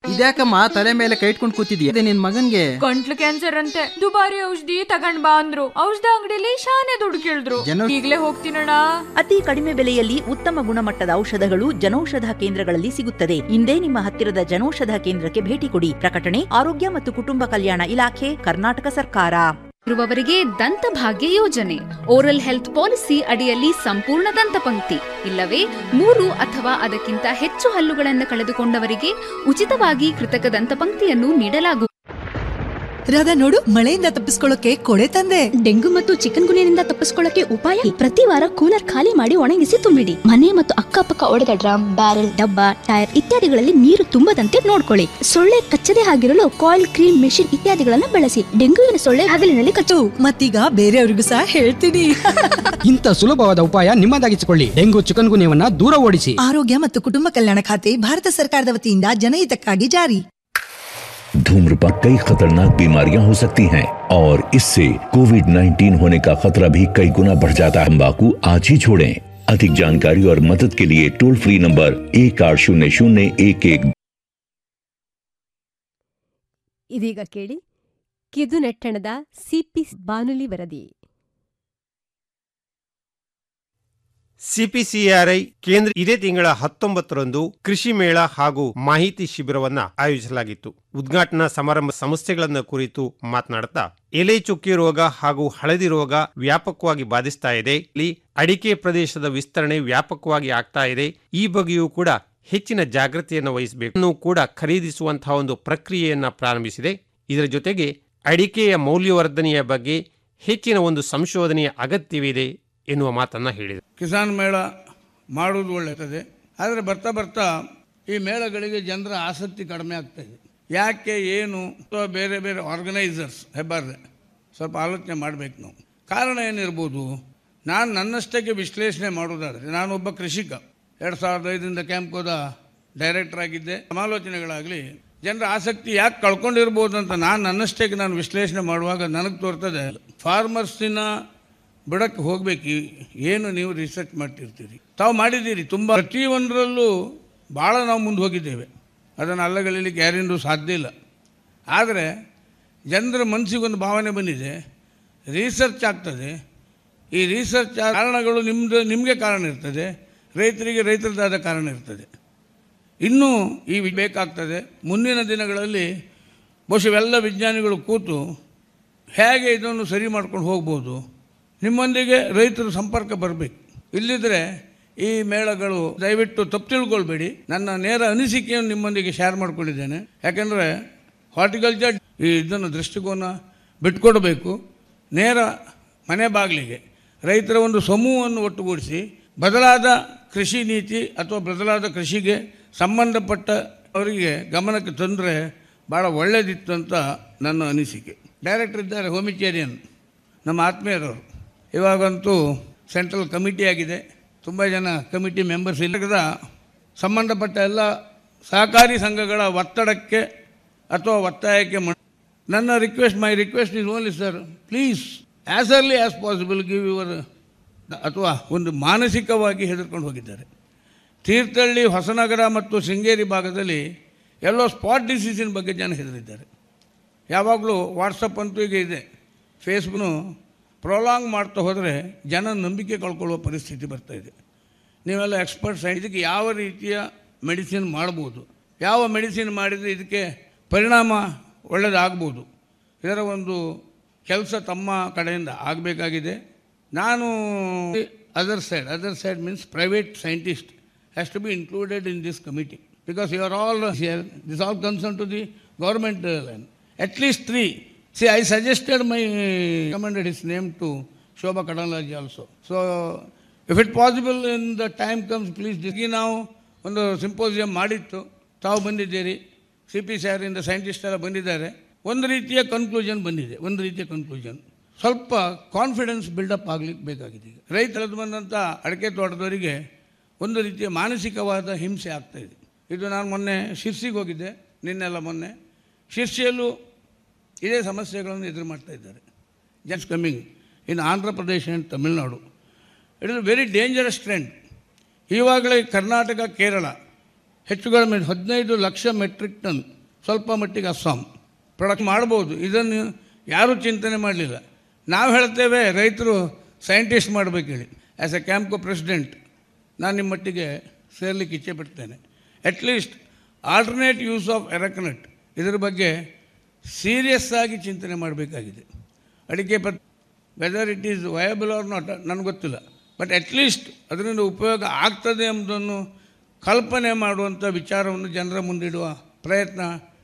ಇದ್ಯಾಕಮ್ಮ ತಲೆ ಮೇಲೆ ಕೈ ಇಟ್ಕೊಂಡು ಕೂತಿದ್ಯಾ ಇದೆ ನಿನ್ ಮಗನ್ಗೆ ಗಂಟ್ಲು ಕ್ಯಾನ್ಸರ್ ಅಂತೆ ದುಬಾರಿ ಔಷಧಿ ತಗೊಂಡ್ ಬಾ ಅಂದ್ರು ಔಷಧ ಅಂಗಡಿಲಿ ಶಾನೆ ದುಡ್ಡು ಕೇಳಿದ್ರು ಜನ- ಈಗ್ಲೇ ಹೋಗ್ತೀನಣ್ಣ ಅತಿ ಕಡಿಮೆ ಬೆಲೆಯಲ್ಲಿ ಉತ್ತಮ ಗುಣಮಟ್ಟದ ಔಷಧಗಳು ಜನೌಷಧ ಕೇಂದ್ರಗಳಲ್ಲಿ ಸಿಗುತ್ತದೆ ಇಂದೇ ನಿಮ್ಮ ಹತ್ತಿರದ ಜನೌಷಧ ಕೇಂದ್ರಕ್ಕೆ ಭೇಟಿ ಕೊಡಿ ಪ್ರಕಟಣೆ ಆರೋಗ್ಯ ಮತ್ತು ಕುಟುಂಬ ಕಲ್ಯಾಣ ಇಲಾಖೆ ಕರ್ನಾಟಕ ಸರ್ಕಾರ ಇರುವವರಿಗೆ ದಂತಭಾಗ್ಯ ಯೋಜನೆ ಓರಲ್ ಹೆಲ್ತ್ ಪಾಲಿಸಿ ಅಡಿಯಲ್ಲಿ ಸಂಪೂರ್ಣ ದಂತಪಂಕ್ತಿ ಇಲ್ಲವೇ ಮೂರು ಅಥವಾ ಅದಕ್ಕಿಂತ ಹೆಚ್ಚು ಹಲ್ಲುಗಳನ್ನು ಕಳೆದುಕೊಂಡವರಿಗೆ ಉಚಿತವಾಗಿ ಕೃತಕ ದಂತಪಂಕ್ತಿಯನ್ನು ನೀಡಲಾಗುವುದು ರಾಧಾ ನೋಡು ಮಳೆಯಿಂದ ತಪ್ಪಿಸ್ಕೊಳ್ಳೋಕೆ ಕೊಡೆ ತಂದೆ ಡೆಂಗು ಮತ್ತು ಚಿಕನ್ ಗುನಿಯಿಂದ ತಪ್ಪಿಸ್ಕೊಳ್ಳಕ್ಕೆ ಉಪಾಯ ಪ್ರತಿ ವಾರ ಕೂಲರ್ ಖಾಲಿ ಮಾಡಿ ಒಣಗಿಸಿ ತುಂಬಿಡಿ ಮನೆ ಮತ್ತು ಅಕ್ಕಪಕ್ಕ ಒಡೆದ ಡ್ರಮ್ ಬ್ಯಾರೆಲ್ ಡಬ್ಬ ಟೈರ್ ಇತ್ಯಾದಿಗಳಲ್ಲಿ ನೀರು ತುಂಬದಂತೆ ನೋಡ್ಕೊಳ್ಳಿ ಸೊಳ್ಳೆ ಕಚ್ಚದೆ ಆಗಿರಲು ಕಾಯಿಲ್ ಕ್ರೀಮ್ ಮೆಷಿನ್ ಇತ್ಯಾದಿಗಳನ್ನು ಬಳಸಿ ಡೆಂಗುವಿನ ಸೊಳ್ಳೆ ಹಗಲಿನಲ್ಲಿ ಕಚ್ಚು ಮತ್ತೀಗ ಬೇರೆಯವ್ರಿಗೂ ಸಹ ಹೇಳ್ತೀನಿ ಇಂಥ ಸುಲಭವಾದ ಉಪಾಯ ನಿಮ್ಮದಾಗಿಸಿಕೊಳ್ಳಿ ಡೆಂಗು ಚಿಕನ್ ಗುನ್ಯವನ್ನ ದೂರ ಓಡಿಸಿ ಆರೋಗ್ಯ ಮತ್ತು ಕುಟುಂಬ ಕಲ್ಯಾಣ ಖಾತೆ ಭಾರತ ಸರ್ಕಾರದ ವತಿಯಿಂದ ಜನಹಿತಕ್ಕಾಗಿ ಜಾರಿ धूम्रपान कई खतरनाक बीमारियां हो सकती हैं और इससे कोविड 19 होने का खतरा भी कई गुना बढ़ जाता है तंबाकू आज ही छोड़ें अधिक जानकारी और मदद के लिए टोल फ्री नंबर एक आठ शून्य शून्य एक एक ಇದೀಗ ಕೇಳಿ ಕಿದು ನೆಟ್ಟಣದ ಸಿಪಿ ಬಾನುಲಿ ವರದಿ ಸಿಪಿಸಿಆರ್ಐ ಕೇಂದ್ರ ಇದೇ ತಿಂಗಳ ಹತ್ತೊಂಬತ್ತರಂದು ಕೃಷಿ ಮೇಳ ಹಾಗೂ ಮಾಹಿತಿ ಶಿಬಿರವನ್ನ ಆಯೋಜಿಸಲಾಗಿತ್ತು ಉದ್ಘಾಟನಾ ಸಮಾರಂಭ ಸಮಸ್ಯೆಗಳನ್ನ ಕುರಿತು ಮಾತನಾಡುತ್ತಾ ಎಲೆ ಚುಕ್ಕಿ ರೋಗ ಹಾಗೂ ಹಳದಿ ರೋಗ ವ್ಯಾಪಕವಾಗಿ ಬಾಧಿಸ್ತಾ ಇದೆ ಇಲ್ಲಿ ಅಡಿಕೆ ಪ್ರದೇಶದ ವಿಸ್ತರಣೆ ವ್ಯಾಪಕವಾಗಿ ಆಗ್ತಾ ಇದೆ ಈ ಬಗ್ಗೆಯೂ ಕೂಡ ಹೆಚ್ಚಿನ ಜಾಗೃತಿಯನ್ನು ವಹಿಸಬೇಕು ಇನ್ನು ಕೂಡ ಖರೀದಿಸುವಂತಹ ಒಂದು ಪ್ರಕ್ರಿಯೆಯನ್ನ ಪ್ರಾರಂಭಿಸಿದೆ ಇದರ ಜೊತೆಗೆ ಅಡಿಕೆಯ ಮೌಲ್ಯವರ್ಧನೆಯ ಬಗ್ಗೆ ಹೆಚ್ಚಿನ ಒಂದು ಸಂಶೋಧನೆಯ ಅಗತ್ಯವಿದೆ ಎನ್ನುವ ಮಾತನ್ನ ಹೇಳಿದೆ ಕಿಸಾನ್ ಮೇಳ ಮಾಡುವುದು ಒಳ್ಳೆಯದೇ ಆದರೆ ಬರ್ತಾ ಬರ್ತಾ ಈ ಮೇಳಗಳಿಗೆ ಜನರ ಆಸಕ್ತಿ ಕಡಿಮೆ ಆಗ್ತಾ ಇದೆ ಯಾಕೆ ಏನು ಅಥವಾ ಬೇರೆ ಬೇರೆ ಆರ್ಗನೈಸರ್ಸ್ ಹೆಬ್ಬಾರ್ದೆ ಸ್ವಲ್ಪ ಆಲೋಚನೆ ಮಾಡಬೇಕು ನಾವು ಕಾರಣ ಏನಿರ್ಬೋದು ನಾನು ನನ್ನಷ್ಟಕ್ಕೆ ವಿಶ್ಲೇಷಣೆ ಮಾಡೋದಾದರೆ ನಾನೊಬ್ಬ ಕೃಷಿಕ ಎರಡು ಸಾವಿರದ ಐದರಿಂದ ಕ್ಯಾಂಪ್ಕೋದ ಡೈರೆಕ್ಟರ್ ಆಗಿದ್ದೆ ಸಮಾಲೋಚನೆಗಳಾಗಲಿ ಜನರ ಆಸಕ್ತಿ ಯಾಕೆ ಕಳ್ಕೊಂಡಿರ್ಬೋದು ಅಂತ ನಾನು ನನ್ನಷ್ಟಕ್ಕೆ ನಾನು ವಿಶ್ಲೇಷಣೆ ಮಾಡುವಾಗ ನನಗೆ ತೋರ್ತದೆ ಫಾರ್ಮರ್ಸಿನ ಬುಡಕ್ಕೆ ಹೋಗ್ಬೇಕು ಏನು ನೀವು ರಿಸರ್ಚ್ ಮಾಡ್ತಿರ್ತೀರಿ ತಾವು ಮಾಡಿದ್ದೀರಿ ತುಂಬ ಪ್ರತಿಯೊಂದರಲ್ಲೂ ಭಾಳ ನಾವು ಮುಂದೆ ಹೋಗಿದ್ದೇವೆ ಅದನ್ನು ಅಲ್ಲಗಳಿಲಿಕ್ಕೆ ಯಾರಿಂದೂ ಸಾಧ್ಯ ಇಲ್ಲ ಆದರೆ ಜನರ ಮನಸ್ಸಿಗೊಂದು ಭಾವನೆ ಬಂದಿದೆ ರಿಸರ್ಚ್ ಆಗ್ತದೆ ಈ ರಿಸರ್ಚ್ ಕಾರಣಗಳು ನಿಮ್ಮದು ನಿಮಗೆ ಕಾರಣ ಇರ್ತದೆ ರೈತರಿಗೆ ರೈತರದಾದ ಕಾರಣ ಇರ್ತದೆ ಇನ್ನೂ ಈ ವಿ- ಬೇಕಾಗ್ತದೆ ಮುಂದಿನ ದಿನಗಳಲ್ಲಿ ಬಹುಶಃ ಎಲ್ಲ ವಿಜ್ಞಾನಿಗಳು ಕೂತು ಹೇಗೆ ಇದನ್ನು ಸರಿ ಮಾಡ್ಕೊಂಡು ಹೋಗ್ಬೋದು ನಿಮ್ಮೊಂದಿಗೆ ರೈತರು ಸಂಪರ್ಕ ಬರಬೇಕು ಇಲ್ಲಿದ್ರೆ ಈ ಮೇಳಗಳು ದಯವಿಟ್ಟು ತಪ್ಪು ತಿಳ್ಕೊಳ್ಬೇಡಿ ನನ್ನ ನೇರ ಅನಿಸಿಕೆಯನ್ನು ನಿಮ್ಮೊಂದಿಗೆ ಶೇರ್ ಮಾಡ್ಕೊಂಡಿದ್ದೇನೆ ಯಾಕೆಂದರೆ ಹಾರ್ಟಿಕಲ್ಚರ್ ಈ ಇದನ್ನು ದೃಷ್ಟಿಕೋನ ಬಿಟ್ಕೊಡಬೇಕು ನೇರ ಮನೆ ಬಾಗಿಲಿಗೆ ರೈತರ ಒಂದು ಸಮೂಹವನ್ನು ಒಟ್ಟುಗೂಡಿಸಿ ಬದಲಾದ ಕೃಷಿ ನೀತಿ ಅಥವಾ ಬದಲಾದ ಕೃಷಿಗೆ ಸಂಬಂಧಪಟ್ಟ ಅವರಿಗೆ ಗಮನಕ್ಕೆ ತಂದರೆ ಭಾಳ ಒಳ್ಳೆಯದಿತ್ತು ಅಂತ ನನ್ನ ಅನಿಸಿಕೆ ಡೈರೆಕ್ಟರ್ ಇದ್ದಾರೆ ಹೋಮಿಚೇರಿಯನ್ ನಮ್ಮ ಆತ್ಮೀಯರವರು ಇವಾಗಂತೂ ಸೆಂಟ್ರಲ್ ಕಮಿಟಿ ಆಗಿದೆ ತುಂಬ ಜನ ಕಮಿಟಿ ಮೆಂಬರ್ಸ್ ಇಲ್ಲದ ಸಂಬಂಧಪಟ್ಟ ಎಲ್ಲ ಸಹಕಾರಿ ಸಂಘಗಳ ಒತ್ತಡಕ್ಕೆ ಅಥವಾ ಒತ್ತಾಯಕ್ಕೆ ಮ- ನನ್ನ request my request is only sir please as early as possible give your ಅಥವಾ ಒಂದು ಮಾನಸಿಕವಾಗಿ ಹೆದರ್ಕೊಂಡು ಹೋಗಿದ್ದಾರೆ ತೀರ್ಥಹಳ್ಳಿ ಹೊಸನಗರ ಮತ್ತು ಶೃಂಗೇರಿ ಭಾಗದಲ್ಲಿ ಎಲ್ಲೋ ಸ್ಪಾಟ್ ಡಿಸೀಸಿನ ಬಗ್ಗೆ ಜನ ಹೆದರಿದ್ದಾರೆ ಯಾವಾಗಲೂ ವಾಟ್ಸಪ್ ಅಂತೂ ಈಗ ಇದೆ ಫೇಸ್ಬುಕ್ನು ಪ್ರೊಲಾಂಗ್ ಮಾಡ್ತಾ ಹೋದರೆ ಜನ ನಂಬಿಕೆ ಕಳ್ಕೊಳ್ಳುವ ಪರಿಸ್ಥಿತಿ ಬರ್ತಾ ಇದೆ ನೀವೆಲ್ಲ ಎಕ್ಸ್ಪರ್ಟ್ಸ್ ಇದಕ್ಕೆ ಯಾವ ರೀತಿಯ ಮೆಡಿಸಿನ್ ಮಾಡ್ಬೋದು ಯಾವ ಮೆಡಿಸಿನ್ ಮಾಡಿದರೆ ಇದಕ್ಕೆ ಪರಿಣಾಮ ಒಳ್ಳೆಯದಾಗ್ಬೋದು ಇದರ ಒಂದು ಕೆಲಸ ತಮ್ಮ ಕಡೆಯಿಂದ ಆಗಬೇಕಾಗಿದೆ ನಾನು other side other side means private scientist has to be included in this committee because you are all here this all concern to the government line at least three. See, I suggested my, recommended his name to Shobha Kadalaji also. So, if it possible in the time comes, please, ಈಗ ನಾವು ಒಂದು symposium ಮಾಡಿತ್ತು ತಾವು ಬಂದಿದ್ದೀರಿ C P C ಆರಿಂದ scientist ಎಲ್ಲ ಬಂದಿದ್ದಾರೆ ಒಂದು ರೀತಿಯ ಕನ್ಕ್ಲೂಷನ್ ಬಂದಿದೆ ಒಂದು ರೀತಿಯ ಕನ್ಕ್ಲೂಷನ್ ಸ್ವಲ್ಪ ಕಾನ್ಫಿಡೆನ್ಸ್ ಬಿಲ್ಡಪ್ ಆಗ್ಲಿಕ್ಕೆ ಬೇಕಾಗಿದೆ ಈಗ ರೈತರದ್ದು ಬಂದಂಥ ಅಡಿಕೆ ತೋಟದವರಿಗೆ ಒಂದು ರೀತಿಯ ಮಾನಸಿಕವಾದ ಹಿಂಸೆ ಆಗ್ತಾ ಇದೆ ಇದು ನಾನು ಮೊನ್ನೆ ಶಿರ್ಸಿಗೆ ಹೋಗಿದ್ದೆ ನಿನ್ನೆಲ್ಲ ಮೊನ್ನೆ ಶಿರ್ಸಿಯಲ್ಲೂ ಇದೇ ಸಮಸ್ಯೆಗಳನ್ನು ಎದುರು ಮಾಡ್ತಾ ಇದ್ದಾರೆ just coming in Andhra Pradesh and Tamil Nadu it is very dangerous trend ಈವಾಗಲೇ ಕರ್ನಾಟಕ ಕೇರಳ ಹೆಚ್ಚು ಕಡಿಮೆ ಹದಿನೈದು ಲಕ್ಷ ಮೆಟ್ರಿಕ್ ಟನ್ ಸ್ವಲ್ಪ ಮಟ್ಟಿಗೆ ಅಸ್ಸಾಂ ಪ್ರೊಡಕ್ಟ್ ಮಾಡ್ಬೋದು ಇದನ್ನು ಯಾರೂ ಚಿಂತನೆ ಮಾಡಲಿಲ್ಲ ನಾವು ಹೇಳ್ತೇವೆ ರೈತರು ಸೈಂಟಿಸ್ಟ್ ಮಾಡಬೇಕು ಹೇಳಿ ಆ್ಯಸ್ ಎ ಕ್ಯಾಂಪ್ಕೋ ಪ್ರೆಸಿಡೆಂಟ್ ನಾನು ನಿಮ್ಮ ಮಟ್ಟಿಗೆ ಸೇರ್ಲಿಕ್ಕೆ ಇಚ್ಛೆ ಪಡ್ತೇನೆ at least alternate use of areca nut ಇದರ ಬಗ್ಗೆ ಸೀರಿಯಸ್ ಆಗಿ ಚಿಂತನೆ ಮಾಡಬೇಕಾಗಿದೆ ಅಡಿಕೆ ಪತ್ whether it is viable or not ನನಗೆ ಗೊತ್ತಿಲ್ಲ ಬಟ್ ಅಟ್ಲೀಸ್ಟ್ ಅದರಿಂದ ಉಪಯೋಗ ಆಗ್ತದೆ ಎಂಬುದನ್ನು ಕಲ್ಪನೆ ಮಾಡುವಂಥ ವಿಚಾರವನ್ನು ಜನರ ಮುಂದಿಡುವ ಪ್ರಯತ್ನ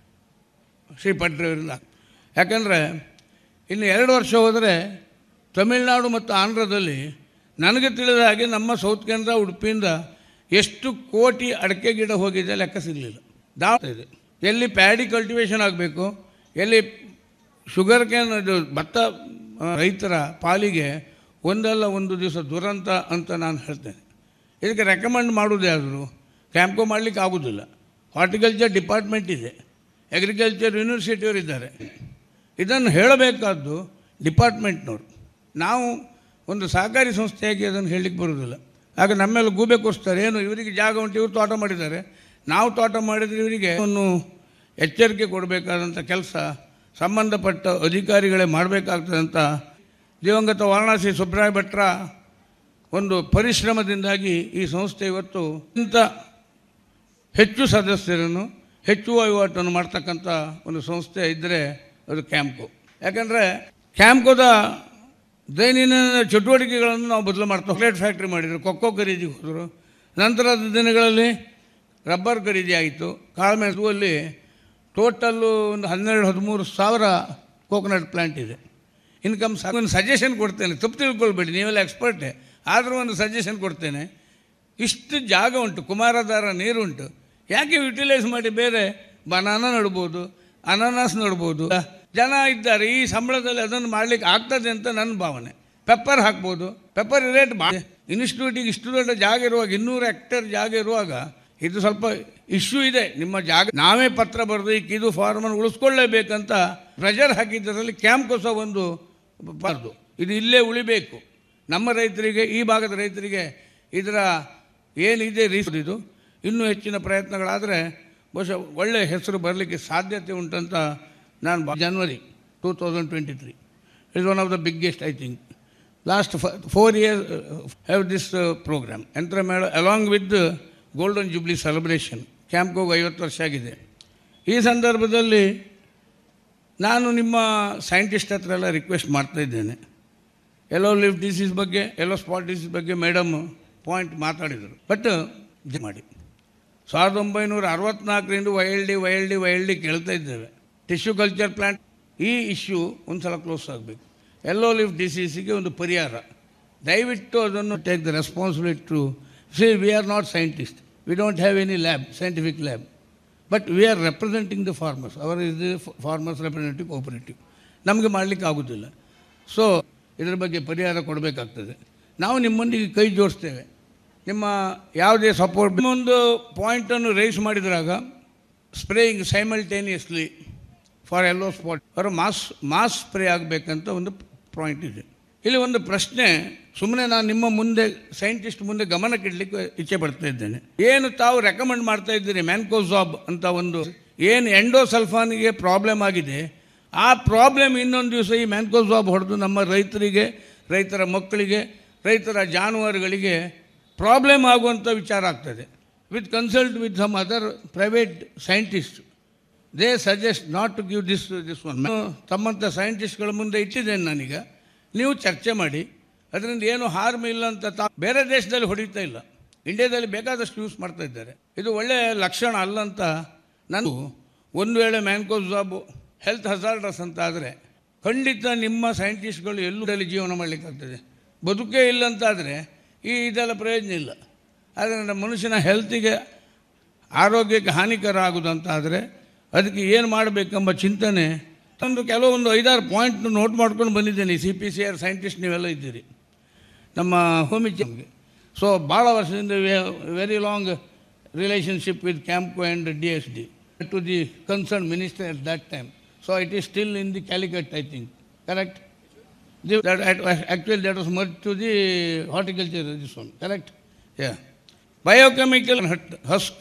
ಶ್ರೀ ಪಟ್ರೇವರಿಂದ ಯಾಕಂದರೆ ಇನ್ನು ಎರಡು ವರ್ಷ ಹೋದರೆ ತಮಿಳುನಾಡು ಮತ್ತು ಆಂಧ್ರದಲ್ಲಿ ನನಗೆ ತಿಳಿದ ಹಾಗೆ ನಮ್ಮ ಸೌತ್ ಕೇಂದ್ರ ಉಡುಪಿಯಿಂದ ಎಷ್ಟು ಕೋಟಿ ಅಡಿಕೆ ಗಿಡ ಹೋಗಿದೆ ಲೆಕ್ಕ ಸಿಗಲಿಲ್ಲ ದಾವ ಇದೆ ಎಲ್ಲಿ ಪ್ಯಾಡಿ ಕಲ್ಟಿವೇಷನ್ ಆಗಬೇಕು ಎಲ್ಲಿ ಶುಗರ್ ಕ್ಯಾನ್ ಇದು ಭತ್ತ ಆ, ರೈತರ ಪಾಲಿಗೆ ಒಂದಲ್ಲ ಒಂದು ದಿವಸ ದುರಂತ ಅಂತ ನಾನು ಹೇಳ್ತೇನೆ ಇದಕ್ಕೆ ರೆಕಮೆಂಡ್ ಮಾಡೋದಾದರೂ ಕ್ಯಾಂಪ್ಕೋ ಮಾಡಲಿಕ್ಕೆ ಆಗೋದಿಲ್ಲ ಹಾರ್ಟಿಕಲ್ಚರ್ ಡಿಪಾರ್ಟ್ಮೆಂಟ್ ಇದೆ ಅಗ್ರಿಕಲ್ಚರ್ ಯೂನಿವರ್ಸಿಟಿಯವರು ಇದ್ದಾರೆ ಇದನ್ನು ಹೇಳಬೇಕಾದ್ದು ಡಿಪಾರ್ಟ್ಮೆಂಟ್ನವರು ನಾವು ಒಂದು ಸಹಕಾರಿ ಸಂಸ್ಥೆಯಾಗಿ ಅದನ್ನು ಹೇಳಲಿಕ್ಕೆ ಬರೋದಿಲ್ಲ ಆಗ ನಮ್ಮೆಲ್ಲ ಗೂಬೆ ಕೊಡಿಸ್ತಾರೆ ಏನು ಇವರಿಗೆ ಜಾಗ ಉಂಟು ಇವರು ತೋಟ ಮಾಡಿದ್ದಾರೆ ನಾವು ತೋಟ ಮಾಡಿದ್ರೆ ಇವರಿಗೆ ಒಂದು ಎಚ್ಚರಿಕೆ ಕೊಡಬೇಕಾದಂಥ ಕೆಲಸ ಸಂಬಂಧಪಟ್ಟ ಅಧಿಕಾರಿಗಳೇ ಮಾಡಬೇಕಾಗ್ತದೆ ಅಂತ ದಿವಂಗತ ವಾರಣಾಸಿ ಸುಬ್ರಾಯ ಭಟ್ರ ಒಂದು ಪರಿಶ್ರಮದಿಂದಾಗಿ ಈ ಸಂಸ್ಥೆ ಇವತ್ತು ಇಂಥ ಹೆಚ್ಚು ಸದಸ್ಯರನ್ನು ಹೆಚ್ಚು ವಹಿವಾಟನ್ನು ಮಾಡ್ತಕ್ಕಂಥ ಒಂದು ಸಂಸ್ಥೆ ಇದ್ದರೆ ಅದು ಕ್ಯಾಂಪ್ಕೋ ಯಾಕಂದರೆ ಕ್ಯಾಂಪ್ಕೋದ ದೈನಂದಿನ ಚಟುವಟಿಕೆಗಳನ್ನು ನಾವು ಬದಲು ಮಾಡ್ತಾ ಚಾಕ್ಲೇಟ್ ಫ್ಯಾಕ್ಟ್ರಿ ಮಾಡಿದರು ಕೊಕ್ಕೋ ಖರೀದಿಗೆ ಹೋದರು ನಂತರದ ದಿನಗಳಲ್ಲಿ ರಬ್ಬರ್ ಖರೀದಿ ಆಯಿತು ಕಾಳುಮೆಣಸು ಅಲ್ಲಿ ಟೋಟಲ್ಲು ಒಂದು ಹನ್ನೆರಡು ಹದಿಮೂರು ಸಾವಿರ ಕೋಕೋನಟ್ ಪ್ಲ್ಯಾಂಟ್ ಇದೆ ಇನ್ಕಮ್ ಸಾ ಒಂದು ಸಜೆಷನ್ ಕೊಡ್ತೇನೆ ತಪ್ಪು ತಿಳ್ಕೊಳ್ಬೇಡಿ ನೀವೆಲ್ಲ ಎಕ್ಸ್ಪರ್ಟೇ ಆದರೂ ಒಂದು ಸಜೆಷನ್ ಕೊಡ್ತೇನೆ ಇಷ್ಟು ಜಾಗ ಉಂಟು ಕುಮಾರಧಾರ ನೀರುಂಟು ಯಾಕೆ ಯುಟಿಲೈಸ್ ಮಾಡಿ ಬೇರೆ ಬನಾನ ನಡ್ಬೋದು ಅನಾನಸ್ ನಡ್ಬೋದು ಜನ ಇದ್ದಾರೆ ಈ ಸಂಬಳದಲ್ಲಿ ಅದನ್ನು ಮಾಡಲಿಕ್ಕೆ ಆಗ್ತದೆ ಅಂತ ನನ್ನ ಭಾವನೆ ಪೆಪ್ಪರ್ ಹಾಕ್ಬೋದು ಪೆಪ್ಪರ್ ರೇಟ್ ಬಾ ಇನ್ಸ್ಟಿಟ್ಯೂಟಿಗೆ ಇಷ್ಟು ದೊಡ್ಡ ಜಾಗ ಇರುವಾಗ ಇನ್ನೂರು ಹೆಕ್ಟೇರ್ ಜಾಗ ಇರುವಾಗ ಇದು ಸ್ವಲ್ಪ ಇಶ್ಯೂ ಇದೆ ನಿಮ್ಮ ಜಾಗ ನಾವೇ ಪತ್ರ ಬರೆದು ಈಗ ಇದು ಫಾರ್ಮನ್ನು ಉಳಿಸ್ಕೊಳ್ಳೇಬೇಕಂತ ಪ್ರೆಷರ್ ಹಾಕಿದ್ದರಲ್ಲಿ ಕ್ಯಾಂಪ್ ಸಹ ಒಂದು ಬಾರ್ದು ಇದು ಇಲ್ಲೇ ಉಳಿಬೇಕು ನಮ್ಮ ರೈತರಿಗೆ ಈ ಭಾಗದ ರೈತರಿಗೆ ಇದರ ಏನಿದೆ ರೀಸ್ ಇದು ಇನ್ನೂ ಹೆಚ್ಚಿನ ಪ್ರಯತ್ನಗಳಾದರೆ ಬಹುಶಃ ಒಳ್ಳೆಯ ಹೆಸರು ಬರಲಿಕ್ಕೆ ಸಾಧ್ಯತೆ ಉಂಟಂತ ನಾನು ಬಾ- January two thousand twenty three is one of the biggest I think last four years have this program ಯಂತ್ರ ಮೇಳ along with golden jubilee celebration ಕ್ಯಾಂಪ್ಗೋಗಿ ಐವತ್ತು ವರ್ಷ ಆಗಿದೆ ಈ ಸಂದರ್ಭದಲ್ಲಿ ನಾನು ನಿಮ್ಮ ಸೈಂಟಿಸ್ಟ್ ಹತ್ರ ಎಲ್ಲ ರಿಕ್ವೆಸ್ಟ್ ಮಾಡ್ತಾ ಇದ್ದೇನೆ ಎಲ್ಲೋ ಲಿವ್ ಡಿಸೀಸ್ ಬಗ್ಗೆ ಎಲ್ಲೋ ಸ್ಪಾಟ್ ಡಿಸೀಸ್ ಬಗ್ಗೆ ಮೇಡಮ್ ಪಾಯಿಂಟ್ ಮಾತಾಡಿದರು ಬಟ್ ಮಾಡಿ ಸಾವಿರದ ಒಂಬೈನೂರ ಅರವತ್ನಾಲ್ಕರಿಂದ wild D wild D wild D ಕೇಳ್ತಾ ಇದ್ದೇವೆ ಟಿಶ್ಯೂ ಕಲ್ಚರ್ ಪ್ಲಾಂಟ್ ಈ ಇಶ್ಯೂ ಒಂದು ಸಲ ಕ್ಲೋಸ್ ಆಗಬೇಕು ಎಲ್ಲೋ ಲಿವ್ ಡಿಸೀಸಿಗೆ ಒಂದು ಪರಿಹಾರ ದಯವಿಟ್ಟು ಅದನ್ನು take the responsibility to see we are not scientist we don't have any lab scientific lab but we are representing the farmers our is the farmers representative cooperative ನಮಗೆ ಮಾಡಲಿಕ್ಕೆ ಆಗೋದಿಲ್ಲ ಸೊ ಇದರ ಬಗ್ಗೆ ಪರಿಹಾರ ಕೊಡಬೇಕಾಗ್ತದೆ ನಾವು ನಿಮ್ಮೊಂದಿಗೆ ಕೈ ಜೋಡಿಸ್ತೇವೆ ನಿಮ್ಮ ಯಾವುದೇ ಸಪೋರ್ಟ್ ಒಂದು ಪಾಯಿಂಟನ್ನು ರೈಸ್ ಮಾಡಿದ್ರಾಗ spraying simultaneously for yellow spot ಅವರು ಮಾಸ್ ಮಾಸ್ ಸ್ಪ್ರೇ ಆಗಬೇಕಂತ ಒಂದು ಪಾಯಿಂಟ್ ಇದೆ ಇಲ್ಲಿ ಒಂದು ಪ್ರಶ್ನೆ ಸುಮ್ಮನೆ ನಾನು ನಿಮ್ಮ ಮುಂದೆ ಸೈಂಟಿಸ್ಟ್ ಮುಂದೆ ಗಮನಕ್ಕಿಡಲಿಕ್ಕೆ ಇಚ್ಛೆ ಪಡ್ತಾ ಇದ್ದೇನೆ ಏನು ತಾವು ರೆಕಮೆಂಡ್ ಮಾಡ್ತಾ ಇದ್ದೀರಿ ಮ್ಯಾನ್ಕೋಸಾಬ್ ಅಂತ ಒಂದು ಏನು ಎಂಡೋಸಲ್ಫಾನಿಗೆ ಪ್ರಾಬ್ಲಮ್ ಆಗಿದೆ ಆ ಪ್ರಾಬ್ಲಮ್ ಇನ್ನೊಂದು ದಿವಸ ಈ ಮ್ಯಾನ್ಕೋಸಾಬ್ ಹೊಡೆದು ನಮ್ಮ ರೈತರಿಗೆ ರೈತರ ಮಕ್ಕಳಿಗೆ ರೈತರ ಜಾನುವಾರುಗಳಿಗೆ ಪ್ರಾಬ್ಲಮ್ ಆಗುವಂಥ ವಿಚಾರ ಆಗ್ತದೆ with consult with some other private scientist they suggest not to give this this one ತಮ್ಮಂಥ ಸೈಂಟಿಸ್ಟ್ಗಳ ಮುಂದೆ ಇಟ್ಟಿದ್ದೇನೆ ನಾನೀಗ ನೀವು ಚರ್ಚೆ ಮಾಡಿ ಅದರಿಂದ ಏನು ಹಾರ್ಮ್ ಇಲ್ಲ ಅಂತ ತಾ ಬೇರೆ ದೇಶದಲ್ಲಿ ಹೊಡಿತಾ ಇಲ್ಲ ಇಂಡಿಯಾದಲ್ಲಿ ಬೇಕಾದಷ್ಟು ಯೂಸ್ ಮಾಡ್ತಾ ಇದ್ದಾರೆ ಇದು ಒಳ್ಳೆಯ ಲಕ್ಷಣ ಅಲ್ಲ ಅಂತ ನಾನು ಒಂದು ವೇಳೆ ಮ್ಯಾನ್ಕೋಸಾಬು ಹೆಲ್ತ್ ಹಜಾರ್ಡಸ್ ಅಂತ ಆದರೆ ಖಂಡಿತ ನಿಮ್ಮ ಸೈಂಟಿಸ್ಟ್ಗಳು ಎಲ್ಲರಲ್ಲಿ ಜೀವನ ಮಾಡಲಿಕ್ಕಾಗ್ತದೆ ಬದುಕೇ ಇಲ್ಲ ಅಂತಾದರೆ ಈ ಇದೆಲ್ಲ ಪ್ರಯೋಜನ ಇಲ್ಲ ಆದರೆ ನಮ್ಮ ಮನುಷ್ಯನ ಹೆಲ್ತಿಗೆ ಆರೋಗ್ಯಕ್ಕೆ ಹಾನಿಕರ ಆಗುವುದಂತಾದರೆ ಅದಕ್ಕೆ ಏನು ಮಾಡಬೇಕೆಂಬ ಚಿಂತನೆ ಒಂದು ಕೆಲವೊಂದು ಐದಾರು ಪಾಯಿಂಟ್ ನೋಟ್ ಮಾಡ್ಕೊಂಡು ಬಂದಿದ್ದೇನೆ C P C R scientist ನೀವೆಲ್ಲ ಇದ್ದೀರಿ ನಮ್ಮ ಹೋಮಿಚಮ್ಗೆ ಸೊ ಭಾಳ ವರ್ಷದಿಂದ very long relationship with Campco and D S D to the concern minister at that time so it is still in the Calicut I think correct the that actually that was merged to the horticulture this one correct yeah biochemical hut- husk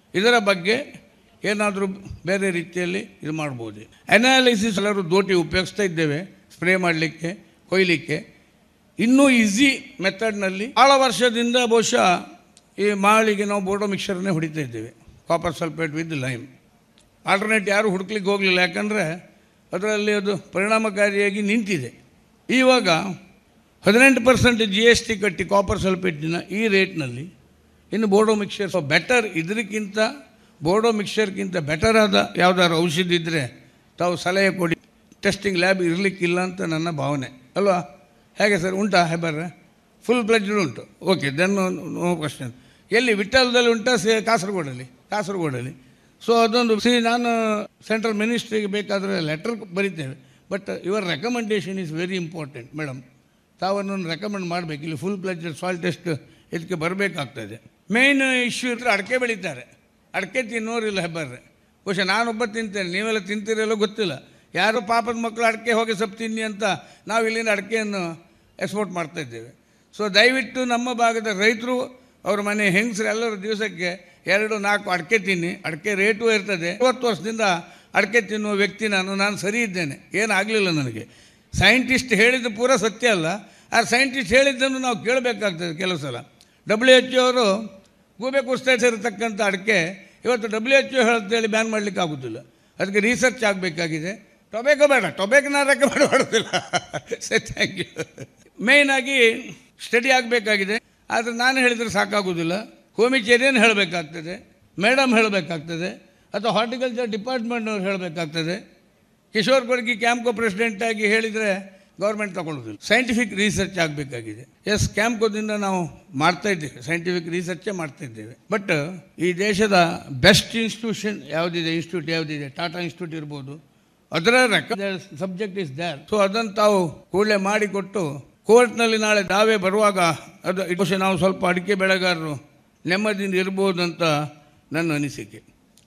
ಇದರ ಬಗ್ಗೆ ಏನಾದರೂ ಬೇರೆ ರೀತಿಯಲ್ಲಿ ಇದು ಮಾಡ್ಬೋದು analysis ಎಲ್ಲರೂ ದೋಟಿ ಉಪಯೋಗಿಸ್ತಾ ಇದ್ದೇವೆ ಸ್ಪ್ರೇ ಮಾಡಲಿಕ್ಕೆ ಕೊಯ್ಲಿಕ್ಕೆ ಇನ್ನೂ ಈಸಿ ಮೆಥಡ್ನಲ್ಲಿ ಭಾಳ ವರ್ಷದಿಂದ ಬಹುಶಃ ಈ ಮಾಳಿಗೆ ನಾವು ಬೋರ್ಡೋ ಮಿಕ್ಸರ್ನೇ ಹೊಡಿತಾ ಇದ್ದೇವೆ copper sulphate with lime alternate ಯಾರು ಹುಡುಕ್ಲಿಕ್ಕೆ ಹೋಗಲಿಲ್ಲ ಯಾಕಂದರೆ ಅದರಲ್ಲಿ ಅದು ಪರಿಣಾಮಕಾರಿಯಾಗಿ ನಿಂತಿದೆ ಇವಾಗ ಹದಿನೆಂಟು ಪರ್ಸೆಂಟ್ ಜಿ ಎಸ್ ಟಿ ಕಟ್ಟಿ ಕಾಪರ್ ಸಲ್ಫೇಟಿನ ಈ ರೇಟ್ನಲ್ಲಿ ಇನ್ನು ಬೋರ್ಡೋ ಮಿಕ್ಸರ್ ಬೆಟರ್ ಇದಕ್ಕಿಂತ ಬೋರ್ಡೋ ಮಿಕ್ಸರ್ಗಿಂತ ಬೆಟರ್ ಆದ ಯಾವುದಾದ್ರು ಔಷಧಿ ಇದ್ದರೆ ತಾವು ಸಲಹೆ ಕೊಡಿ ಟೆಸ್ಟಿಂಗ್ ಲ್ಯಾಬ್ ಇರಲಿಕ್ಕಿಲ್ಲ ಅಂತ ನನ್ನ ಭಾವನೆ ಅಲ್ವಾ ಹೇಗೆ ಸರ್ ಉಂಟಾ ಹೆಬ್ಬರ್ರೆ ಫುಲ್ ಪ್ಲೆಜ್ಡ್ ಉಂಟು ಓಕೆ ದೆನ್ ನೋ ಕ್ವಶನ್ ಎಲ್ಲಿ ವಿಠಲದಲ್ಲಿ ಉಂಟಾ ಸೇ ಕಾಸರಗೋಡಲ್ಲಿ ಕಾಸರಗೋಡಲ್ಲಿ ಸೊ ಅದೊಂದು ಸಿ ನಾನು ಸೆಂಟ್ರಲ್ ಮಿನಿಸ್ಟ್ರಿಗೆ ಬೇಕಾದರೆ ಲೆಟರ್ ಬರಿತೇವೆ but your recommendation is very important madam ತಾವನ್ನು ರೆಕಮೆಂಡ್ ಮಾಡಬೇಕು ಇಲ್ಲಿ ಫುಲ್ ಪ್ಲೆಜ್ಡ್ ಸಾಲ್ ಟೆಸ್ಟ್ ಇದಕ್ಕೆ ಬರಬೇಕಾಗ್ತದೆ ಮೇಯ್ನ್ ಇಶ್ಯೂ ಇದ್ರೆ ಅಡಿಕೆ ಬೆಳೀತಾರೆ ಅಡಿಕೆ ತಿನ್ನೋರಿಲ್ಲ ಹೆಬ್ಬರ್ರೆ ಬಹುಶಃ ನಾನೊಬ್ಬ ತಿಂತೇನೆ ನೀವೆಲ್ಲ ತಿಂತೀರಲ್ಲೋ ಗೊತ್ತಿಲ್ಲ ಯಾರೋ ಪಾಪದ ಮಕ್ಕಳು ಅಡಿಕೆ ಹೋಗಿ ಸ್ವಲ್ಪ ತಿನ್ನಿ ಅಂತ ನಾವು ಇಲ್ಲಿಂದ ಅಡಿಕೆಯನ್ನು ಎಕ್ಸ್ಪೋರ್ಟ್ ಮಾಡ್ತಾ ಇದ್ದೇವೆ ಸೊ ದಯವಿಟ್ಟು ನಮ್ಮ ಭಾಗದ ರೈತರು ಅವ್ರ ಮನೆ ಹೆಂಗಸರು ಎಲ್ಲರೂ ದಿವಸಕ್ಕೆ ಎರಡು ನಾಲ್ಕು ಅಡಿಕೆ ತಿನ್ನಿ ಅಡಿಕೆ ರೇಟು ಇರ್ತದೆ ಇವತ್ತು ವರ್ಷದಿಂದ ಅಡಿಕೆ ತಿನ್ನುವ ವ್ಯಕ್ತಿ ನಾನು ನಾನು ಸರಿ ಇದ್ದೇನೆ ಏನಾಗಲಿಲ್ಲ ನನಗೆ ಸೈಂಟಿಸ್ಟ್ ಹೇಳಿದ್ದು ಪೂರ ಸತ್ಯ ಅಲ್ಲ ಆ ಸೈಂಟಿಸ್ಟ್ ಹೇಳಿದ್ದನ್ನು ನಾವು ಕೇಳಬೇಕಾಗ್ತದೆ ಕೆಲವು ಸಲ ಡಬ್ಲ್ಯೂ ಎಚ್ ಅವರು ಗೂಬೆ ಕುಸ್ತಾ ಸೇರತಕ್ಕಂಥ ಅಡಿಕೆ ಇವತ್ತು ಡಬ್ಲ್ಯೂ ಎಚ್ ಒ ಹೇಳಿ ಬ್ಯಾನ್ ಮಾಡಲಿಕ್ಕೆ ಆಗೋದಿಲ್ಲ ಅದಕ್ಕೆ ರಿಸರ್ಚ್ ಆಗಬೇಕಾಗಿದೆ ಟೊಬೇಕೊ ಬೇಡ ಟೊಬೇಕೊ ನಾನು ರೆಕಮೆಂಡ್ ಮಾಡೋದಿಲ್ಲ ಸರಿ ಥ್ಯಾಂಕ್ ಯು ಮೇಯ್ನಾಗಿ ಸ್ಟಡಿ ಆಗಬೇಕಾಗಿದೆ ಆದರೆ ನಾನು ಹೇಳಿದರೆ ಸಾಕಾಗೋದಿಲ್ಲ ಹೋಮಿಚೇರಿಯನ್ ಹೇಳಬೇಕಾಗ್ತದೆ ಮೇಡಮ್ ಹೇಳಬೇಕಾಗ್ತದೆ ಅಥವಾ ಹಾರ್ಟಿಕಲ್ಚರ್ ಡಿಪಾರ್ಟ್ಮೆಂಟ್ನವ್ರು ಹೇಳಬೇಕಾಗ್ತದೆ ಕಿಶೋರ್ ಕೊಡ್ಗಿ ಕ್ಯಾಂಪ್ಕೋ ಪ್ರೆಸಿಡೆಂಟ್ ಆಗಿ ಹೇಳಿದರೆ ಗೌರ್ಮೆಂಟ್ ತಗೊಳ್ಳೋದಿಲ್ಲ ಸೈಂಟಿಫಿಕ್ ರಿಸರ್ಚ್ ಆಗಬೇಕಾಗಿದೆ ಎಸ್ ಕ್ಯಾಂಪ್ಕೋದಿಂದ ನಾವು ಮಾಡ್ತಾ ಇದ್ದೇವೆ ಸೈಂಟಿಫಿಕ್ ರಿಸರ್ಚೇ ಮಾಡ್ತಾ ಇದ್ದೇವೆ ಬಟ್ ಈ ದೇಶದ ಬೆಸ್ಟ್ ಇನ್ಸ್ಟಿಟ್ಯೂಷನ್ ಯಾವುದಿದೆ ಇನ್ಸ್ಟಿಟ್ಯೂಟ್ ಯಾವುದಿದೆ ಟಾಟಾ ಇನ್ಸ್ಟಿಟ್ಯೂಟ್ ಇರ್ಬೋದು ಅದರ ಸಬ್ಜೆಕ್ಟ್ ಇಸ್ ದ್ಯಾರ್ ಸೊ ಅದನ್ನು ತಾವು ಕೂಡಲೇ ಮಾಡಿಕೊಟ್ಟು ಕೋರ್ಟ್ನಲ್ಲಿ ನಾಳೆ ದಾವೆ ಬರುವಾಗ ಅದು ಬಹುಶಃ ನಾವು ಸ್ವಲ್ಪ ಅಡಿಕೆ ಬೆಳೆಗಾರರು ನೆಮ್ಮದಿಯಿಂದ ಇರ್ಬೋದು ಅಂತ ನನ್ನ ಅನಿಸಿಕೆ